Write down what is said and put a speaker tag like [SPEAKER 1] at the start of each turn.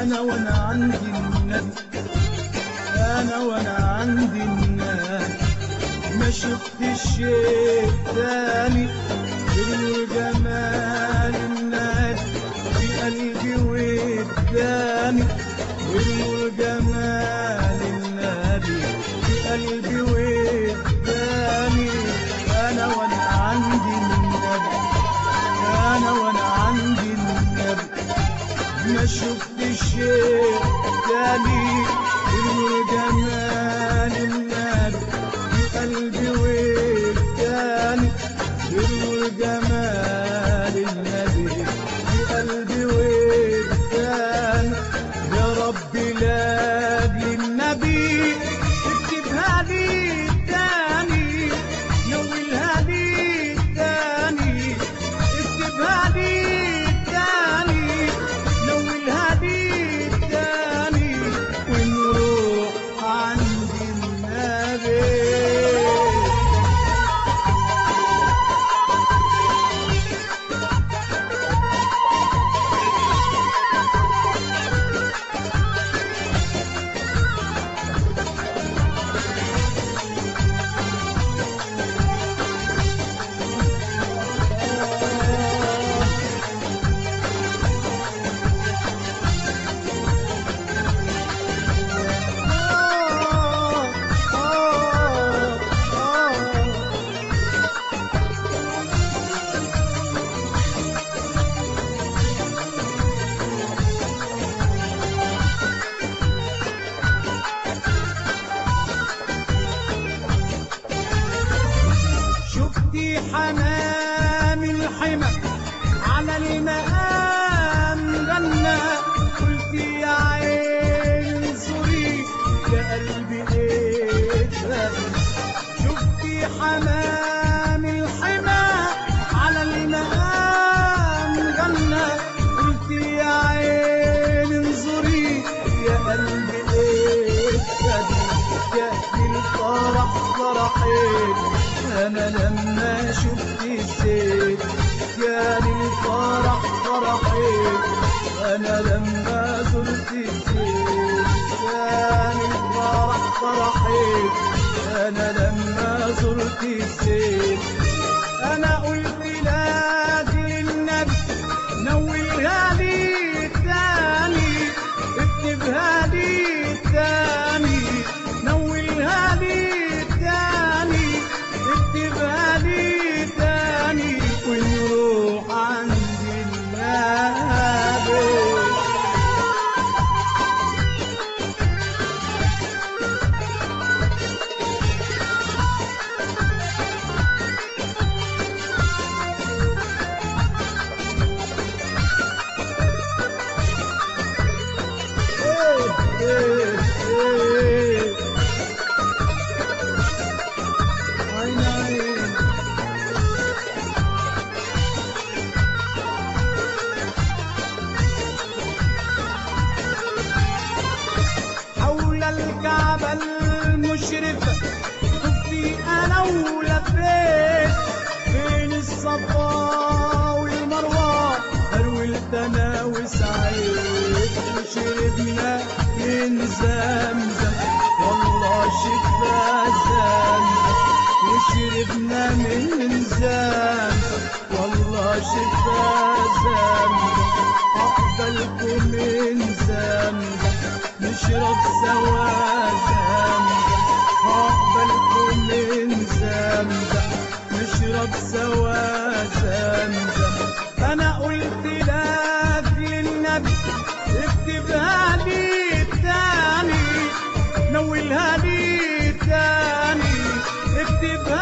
[SPEAKER 1] انا وانا عندي النبي انا وانا عندي النبي ما شفتش شيء تاني غير جمال النبي في قلبي واداني غير جمال النبي في قلبي واداني انا وانا عندي النبي انا وانا عندي النبي ما شفتش شيء تاني غير جمال النبي في قلبي واداني غير جمال النبي في قلبي واداني يا رب لاجل النبي اكتبها لي تاني نولها لي تاني اكتبها لي تاني نولها لي تاني ونروح عند النبي شفتي حمام الحمى على المقام غنى قلتي يا عين انظري يا قلبي ايه ده شفتي حمام الحمى على المقام غنى قلتي يا عين انظري يا قلبي ايه ده يا الفرح فرحين انا لما شفت الزيت كان الفرح فرحين انا لما زرت الزيت كان الفرح فرحين انا لما زرت الزيت انا قلت لاجل النبي نولها لي تاني اكتبها لي تاني نولها لي تاني اكتبها لي تاني ونروح عند النبي ايه ايه ايه عين عين حول الكعبة المشرفة خفتي أنا ولفيت بين الصفا والمروة هرولت أنا وسعيد وشربنا من زمزم والله شفا زمزم وشربنا من زمزم والله شفا زمزم أقبلكم من زمزم نشرب سوا زمزم أقبلكم من زمزم نشرب سوا زمزم أنا قلت لك للنبي اكتبها لي تاني نولها لي تاني اكتبها